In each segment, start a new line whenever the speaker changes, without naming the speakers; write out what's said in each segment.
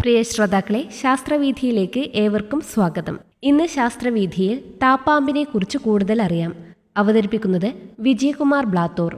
പ്രിയ ശ്രോതാക്കളെ ശാസ്ത്രവീഥിയിലേക്ക് ഏവർക്കും സ്വാഗതം ഇന്ന് ശാസ്ത്രവീഥിയിൽ താപ്പാമ്പിനെ കുറിച്ച് കൂടുതൽ അറിയാം അവതരിപ്പിക്കുന്നത് വിജയകുമാർ ബ്ലാത്തൂർ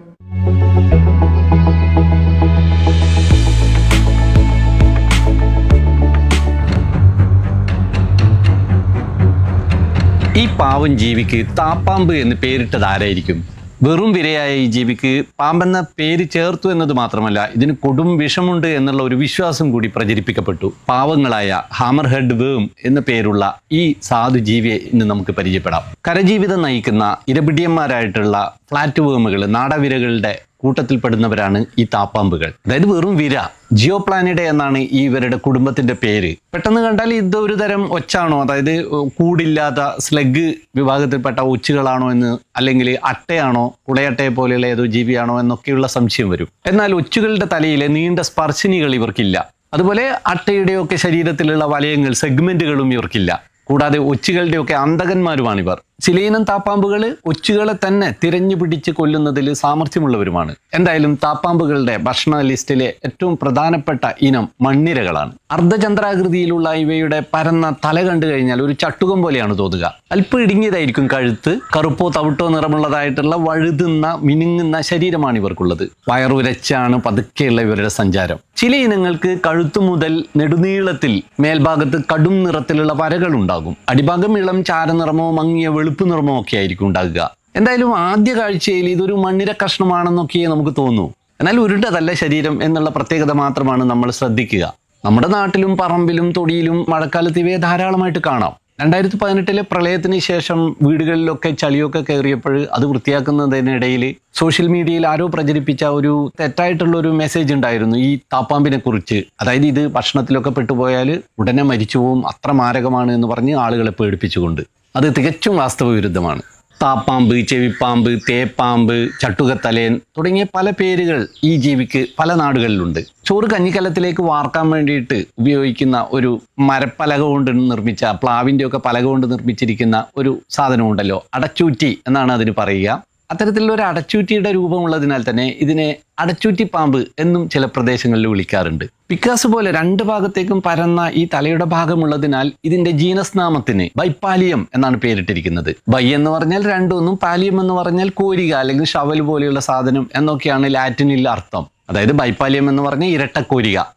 ഈ പാവം ജീവിക്ക് താപ്പാമ്പ് എന്ന് പേരിട്ടത് ആരായിരിക്കും വെറും വിരയായ ഈ ജീവിക്ക് പാമ്പെന്ന പേര് ചേർത്തു എന്നത് മാത്രമല്ല ഇതിന് കൊടും വിഷമുണ്ട് എന്നുള്ള ഒരു വിശ്വാസം കൂടി പ്രചരിപ്പിക്കപ്പെട്ടു പാവങ്ങളായ ഹാമർ ഹെഡ് വേം എന്ന പേരുള്ള ഈ സാധു ജീവിയെ ഇന്ന് നമുക്ക് പരിചയപ്പെടാം കരജീവിതം നയിക്കുന്ന ഇരപിടിയന്മാരായിട്ടുള്ള ഫ്ലാറ്റ് വേമുകൾ നാടവിരകളുടെ കൂട്ടത്തിൽപ്പെടുന്നവരാണ് ഈ താപ്പാമ്പുകൾ അതായത് വെറും വിര ജിയോ പ്ലാനിഡെ എന്നാണ് ഈ ഇവരുടെ കുടുംബത്തിന്റെ പേര് പെട്ടെന്ന് കണ്ടാൽ ഇത് ഒരു തരം ഒച്ചാണോ അതായത് കൂടില്ലാത്ത സ്ലഗ് വിഭാഗത്തിൽപ്പെട്ട ഒച്ചുകളാണോ എന്ന് അല്ലെങ്കിൽ അട്ടയാണോ കുളയട്ടയെ പോലെയുള്ള ഏതോ ജീവിയാണോ എന്നൊക്കെയുള്ള സംശയം വരും എന്നാൽ ഒച്ചുകളുടെ തലയിലെ നീണ്ട സ്പർശിനികൾ ഇവർക്കില്ല അതുപോലെ അട്ടയുടെയൊക്കെ ശരീരത്തിലുള്ള വലയങ്ങൾ സെഗ്മെന്റുകളും ഇവർക്കില്ല കൂടാതെ ഒച്ചുകളുടെയൊക്കെ അന്തകന്മാരുമാണ് ഇവർ ചിലയിനം താപ്പാമ്പുകൾ ഒച്ചുകളെ തന്നെ തിരഞ്ഞു പിടിച്ച് കൊല്ലുന്നതിൽ സാമർഥ്യമുള്ളവരുമാണ് എന്തായാലും താപ്പാമ്പുകളുടെ ഭക്ഷണ ലിസ്റ്റിലെ ഏറ്റവും പ്രധാനപ്പെട്ട ഇനം മണ്ണിരകളാണ് അർദ്ധചന്ദ്രാകൃതിയിലുള്ള ഇവയുടെ പരന്ന തല കണ്ടു കഴിഞ്ഞാൽ ഒരു ചട്ടുകം പോലെയാണ് തോന്നുക അല്പം ഇടുങ്ങിയതായിരിക്കും കഴുത്ത് കറുപ്പോ തവിട്ടോ നിറമുള്ളതായിട്ടുള്ള വഴുതുന്ന മിനുങ്ങുന്ന ശരീരമാണ് ഇവർക്കുള്ളത് വയറുരച്ചാണ് പതുക്കെയുള്ള ഇവരുടെ സഞ്ചാരം ചില ഇനങ്ങൾക്ക് കഴുത്തു മുതൽ നെടുനീളത്തിൽ മേൽഭാഗത്ത് കടും നിറത്തിലുള്ള വരകൾ ഉണ്ടാകും അടിഭാഗം ഇളം ചാരനിറമോ മങ്ങിയ വെളുപ്പ് നിറമോ ഒക്കെ ആയിരിക്കും ഉണ്ടാകുക എന്തായാലും ആദ്യ കാഴ്ചയിൽ ഇതൊരു മണ്ണിര കഷ്ണമാണെന്നൊക്കെ നമുക്ക് തോന്നൂ എന്നാൽ ഉരുണ്ടതല്ല ശരീരം എന്നുള്ള പ്രത്യേകത മാത്രമാണ് നമ്മൾ ശ്രദ്ധിക്കുക നമ്മുടെ നാട്ടിലും പറമ്പിലും തൊടിയിലും മഴക്കാലത്ത് ഇവയെ ധാരാളമായിട്ട് കാണാം രണ്ടായിരത്തി പതിനെട്ടിലെ പ്രളയത്തിന് ശേഷം വീടുകളിലൊക്കെ ചളിയൊക്കെ കയറിയപ്പോൾ അത് വൃത്തിയാക്കുന്നതിനിടയിൽ സോഷ്യൽ മീഡിയയിൽ ആരോ പ്രചരിപ്പിച്ച ഒരു തെറ്റായിട്ടുള്ള ഒരു മെസ്സേജ് ഉണ്ടായിരുന്നു ഈ താപ്പാമ്പിനെ കുറിച്ച് അതായത് ഇത് ഭക്ഷണത്തിലൊക്കെ പെട്ടുപോയാൽ ഉടനെ മരിച്ചു പോവും അത്ര മാരകമാണ് എന്ന് പറഞ്ഞ് ആളുകളെ പേടിപ്പിച്ചുകൊണ്ട് അത് തികച്ചും വാസ്തവ വിരുദ്ധമാണ് താപ്പാമ്പ് ചെവിപ്പാമ്പ് തേപ്പാമ്പ് ചട്ടുകത്തലേൻ തുടങ്ങിയ പല പേരുകൾ ഈ ജീവിക്ക് പല നാടുകളിലുണ്ട് ചോറ് കഞ്ഞിക്കലത്തിലേക്ക് വാർക്കാൻ വേണ്ടിയിട്ട് ഉപയോഗിക്കുന്ന ഒരു മരപ്പലക കൊണ്ട് നിർമ്മിച്ച പ്ലാവിൻ്റെ ഒക്കെ പലക കൊണ്ട് നിർമ്മിച്ചിരിക്കുന്ന ഒരു സാധനമുണ്ടല്ലോ അടച്ചൂറ്റി എന്നാണ് അതിന് പറയുക അത്തരത്തിലുള്ള ഒരു അടച്ചൂറ്റിയുടെ രൂപമുള്ളതിനാൽ തന്നെ ഇതിനെ അടച്ചൂറ്റി പാമ്പ് എന്നും ചില പ്രദേശങ്ങളിൽ വിളിക്കാറുണ്ട് പിക്കാസ് പോലെ രണ്ട് ഭാഗത്തേക്കും പരന്ന ഈ തലയുടെ ഭാഗമുള്ളതിനാൽ ഇതിന്റെ ജീനസ് നാമത്തിന് ബൈപ്പാലിയം എന്നാണ് പേരിട്ടിരിക്കുന്നത് ബൈ എന്ന് പറഞ്ഞാൽ രണ്ടൊന്നും പാലിയം എന്ന് പറഞ്ഞാൽ കോരിക അല്ലെങ്കിൽ ഷവൽ പോലെയുള്ള സാധനം എന്നൊക്കെയാണ് ലാറ്റിനിൽ അർത്ഥം അതായത് ബൈപ്പാലിയം എന്ന് പറഞ്ഞ ഇരട്ടക്കോരിക